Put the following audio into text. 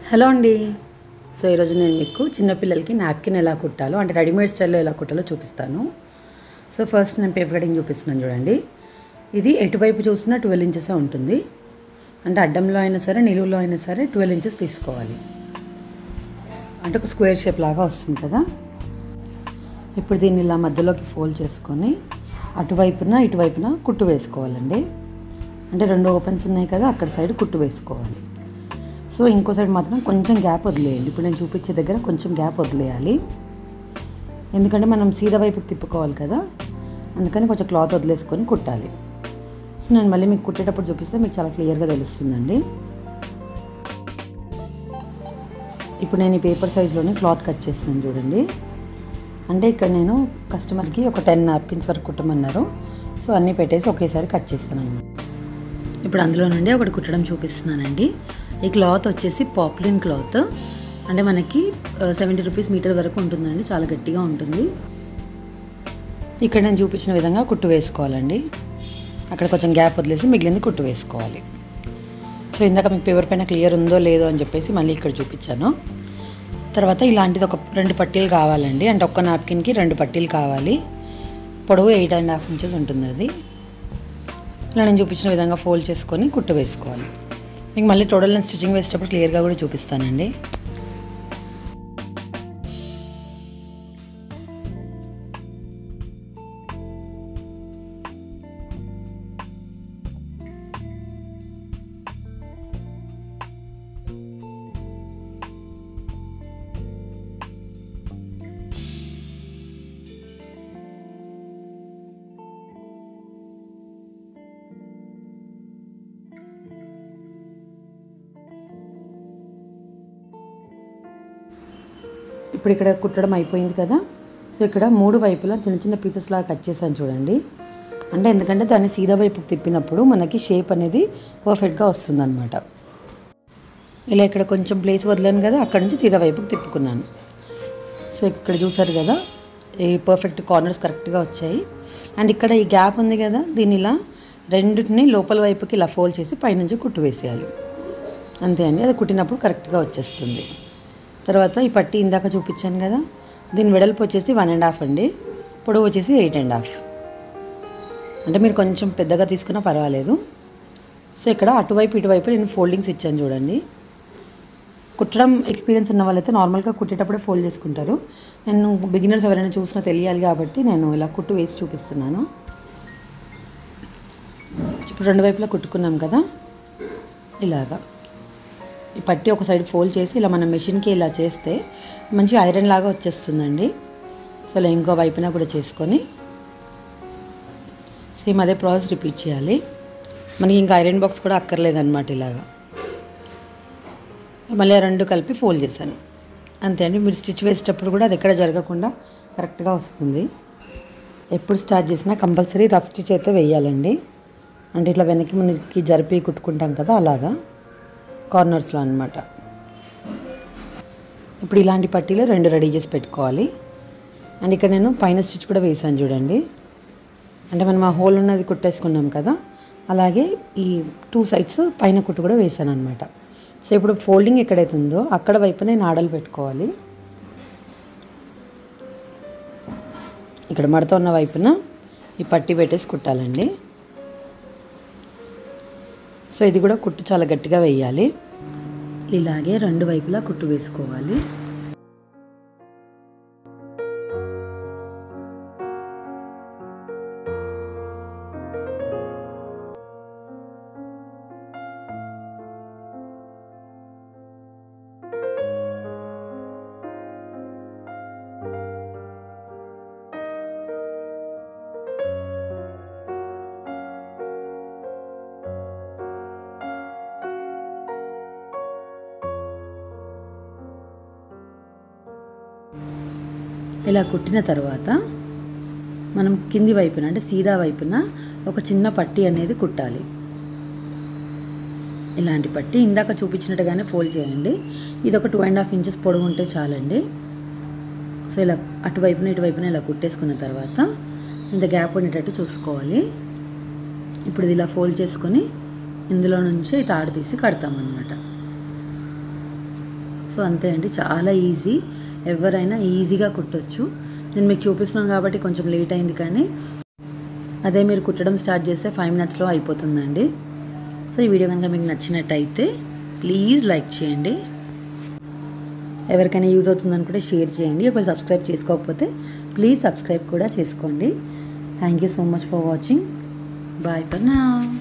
hello అండి so ఈరోజు నేను మీకు చిన్నపిల్లలకి నాప్కిన్ ఎలా కుట్టాలో అంటే రెడీమేడ్ స్టైల్లో ఎలా కుట్టాలో చూపిస్తాను సో ఫస్ట్ నేను పేపర్ కటింగ్ చూపిస్తున్నాను చూడండి ఇది ఎటువైపు చూసినా ట్వెల్వ్ ఇంచెసే ఉంటుంది అంటే అడ్డంలో అయినా సరే నిలువులో అయినా సరే ట్వెల్వ్ ఇంచెస్ తీసుకోవాలి అంటే ఒక స్క్వేర్ షేప్ లాగా వస్తుంది కదా ఇప్పుడు దీన్ని ఇలా మధ్యలోకి ఫోల్డ్ చేసుకొని అటువైపున ఇటువైపున కుట్టు వేసుకోవాలండి అంటే రెండు ఓపెన్స్ ఉన్నాయి కదా అక్కడ సైడ్ కుట్టు వేసుకోవాలి సో ఇంకో సైడ్ మాత్రం కొంచెం గ్యాప్ వదిలేయండి ఇప్పుడు నేను చూపించే దగ్గర కొంచెం గ్యాప్ వదిలేయాలి ఎందుకంటే మనం సీదా వైపుకి తిప్పుకోవాలి కదా అందుకని కొంచెం క్లాత్ వదిలేసుకొని కుట్టాలి సో నేను మళ్ళీ మీకు కుట్టేటప్పుడు చూపిస్తే మీకు చాలా క్లియర్గా తెలుస్తుందండి ఇప్పుడు నేను ఈ పేపర్ సైజులోనే క్లాత్ కట్ చేస్తున్నాను చూడండి అంటే ఇక్కడ నేను కస్టమర్కి ఒక టెన్ నాప్కిన్స్ వరకు కుట్టమన్నారు సో అన్నీ పెట్టేసి ఒకేసారి కట్ చేస్తాను అన్నమాట ఇప్పుడు అందులో నుండి ఒకటి కుట్టడం చూపిస్తున్నానండి ఈ క్లాత్ వచ్చేసి పాప్లిన్ క్లాత్ అంటే మనకి సెవెంటీ రూపీస్ మీటర్ వరకు ఉంటుందండి చాలా గట్టిగా ఉంటుంది ఇక్కడ నేను చూపించిన విధంగా కుట్టు వేసుకోవాలండి అక్కడ కొంచెం గ్యాప్ వదిలేసి మిగిలింది కుట్టు వేసుకోవాలి సో ఇందాక మీకు పేపర్ పైన క్లియర్ ఉందో లేదో అని చెప్పేసి మళ్ళీ ఇక్కడ చూపించాను తర్వాత ఇలాంటిది ఒక రెండు పట్టీలు కావాలండి అంటే ఒక్క నాప్కిన్కి రెండు పట్టీలు కావాలి పొడవు ఎయిట్ అండ్ హాఫ్ ఇంచెస్ ఉంటుంది అది ఇలా నేను చూపించిన విధంగా ఫోల్డ్ చేసుకొని కుట్టు వేసుకోవాలి మీకు మళ్ళీ టోటల్ నేను స్టిచ్చింగ్ వేసేటప్పుడు క్లియర్గా కూడా చూపిస్తానండి ఇప్పుడు ఇక్కడ కుట్టడం అయిపోయింది కదా సో ఇక్కడ మూడు వైపులా చిన్న చిన్న పీసెస్ లాగా కట్ చేశాను చూడండి అంటే ఎందుకంటే దాన్ని సీదా వైపుకి తిప్పినప్పుడు మనకి షేప్ అనేది పర్ఫెక్ట్గా వస్తుందన్నమాట ఇలా ఇక్కడ కొంచెం ప్లేస్ వదిలాను కదా అక్కడ నుంచి సీదా వైపుకి తిప్పుకున్నాను సో ఇక్కడ చూసారు కదా ఈ పర్ఫెక్ట్ కార్నర్స్ కరెక్ట్గా వచ్చాయి అండ్ ఇక్కడ ఈ గ్యాప్ ఉంది కదా దీన్ని ఇలా రెండింటిని లోపల వైపుకి ఇలా ఫోల్డ్ చేసి పైనుంచి కుట్టు వేసేయాలి అంతే అండి అది కుట్టినప్పుడు కరెక్ట్గా వచ్చేస్తుంది తర్వాత ఈ పట్టి ఇందాక చూపించాను కదా దీని వెడల్పు వచ్చేసి వన్ అండ్ హాఫ్ అండి పొడవు వచ్చేసి ఎయిట్ అండ్ హాఫ్ అంటే మీరు కొంచెం పెద్దగా తీసుకున్నా పర్వాలేదు సో ఇక్కడ అటువైపు ఇటువైపు నేను ఫోల్డింగ్స్ ఇచ్చాను చూడండి కుట్టడం ఎక్స్పీరియన్స్ ఉన్న వాళ్ళైతే నార్మల్గా కుట్టేటప్పుడే ఫోల్డ్ చేసుకుంటారు నేను బిగినర్స్ ఎవరైనా చూసినా తెలియాలి కాబట్టి నేను ఇలా కుట్టు వేసి చూపిస్తున్నాను ఇప్పుడు రెండు వైపులా కుట్టుకున్నాం కదా ఇలాగా ఈ పట్టి ఒక సైడ్ ఫోల్డ్ చేసి ఇలా మనం మెషిన్కి ఇలా చేస్తే మంచి ఐరన్ లాగా వచ్చేస్తుందండి సో ఇలా ఇంకో వైపున కూడా చేసుకొని సేమ్ అదే ప్రాసెస్ రిపీట్ చేయాలి మనకి ఇంకా ఐరన్ బాక్స్ కూడా అక్కర్లేదన్నమాట ఇలాగా మళ్ళీ ఆ రెండు కలిపి ఫోల్డ్ చేశాను అంతే అండి మీరు స్టిచ్ వేసేటప్పుడు కూడా అది ఎక్కడ జరగకుండా కరెక్ట్గా వస్తుంది ఎప్పుడు స్టార్ట్ చేసినా కంపల్సరీ రఫ్ స్టిచ్ అయితే వేయాలండి అంటే ఇట్లా వెనక్కి ముందుకి జరిపి కుట్టుకుంటాం కదా అలాగా కార్నర్స్లో అనమాట ఇప్పుడు ఇలాంటి పట్టీలు రెండు రెడీ చేసి పెట్టుకోవాలి అండ్ ఇక్కడ నేను పైన స్టిచ్ కూడా వేసాను చూడండి అంటే మనం ఆ హోల్ ఉన్నది కుట్టేసుకున్నాం కదా అలాగే ఈ టూ సైడ్స్ పైన కుట్టు కూడా వేసాను అనమాట సో ఇప్పుడు ఫోల్డింగ్ ఎక్కడైతే ఉందో అక్కడ వైపు నేను ఆడలు పెట్టుకోవాలి ఇక్కడ మడత ఉన్న వైపున ఈ పట్టి పెట్టేసి కుట్టాలండి సో ఇది కూడా కుట్టు చాలా గట్టిగా వేయాలి ఇలాగే రెండు వైపులా కుట్టు వేసుకోవాలి ఇలా కుట్టిన తర్వాత మనం కింది వైపున అంటే సీదా వైపున ఒక చిన్న పట్టి అనేది కుట్టాలి ఇలాంటి పట్టి ఇందాక చూపించినట్టుగానే ఫోల్డ్ చేయండి ఇది ఒక టూ అండ్ హాఫ్ ఇంచెస్ పొడవు ఉంటే చాలండి సో ఇలా అటువైపున ఇటువైపున ఇలా కుట్టేసుకున్న తర్వాత ఇంత గ్యాప్ ఉండేటట్టు చూసుకోవాలి ఇప్పుడు ఇది ఇలా ఫోల్డ్ చేసుకొని ఇందులో నుంచి తాడు తీసి కడతామన్నమాట సో అంతే అండి చాలా ఈజీ ఎవరైనా ఈజీగా కుట్టొచ్చు నేను మీకు చూపిస్తున్నాను కాబట్టి కొంచెం లేట్ అయింది కానీ అదే మీరు కుట్టడం స్టార్ట్ చేస్తే ఫైవ్ మినిట్స్లో అయిపోతుందండి సో ఈ వీడియో కనుక మీకు నచ్చినట్టయితే ప్లీజ్ లైక్ చేయండి ఎవరికైనా యూజ్ అవుతుంది అనుకుంటే షేర్ చేయండి ఒకవేళ సబ్స్క్రైబ్ చేసుకోకపోతే ప్లీజ్ సబ్స్క్రైబ్ కూడా చేసుకోండి thank you so much for watching bye for నా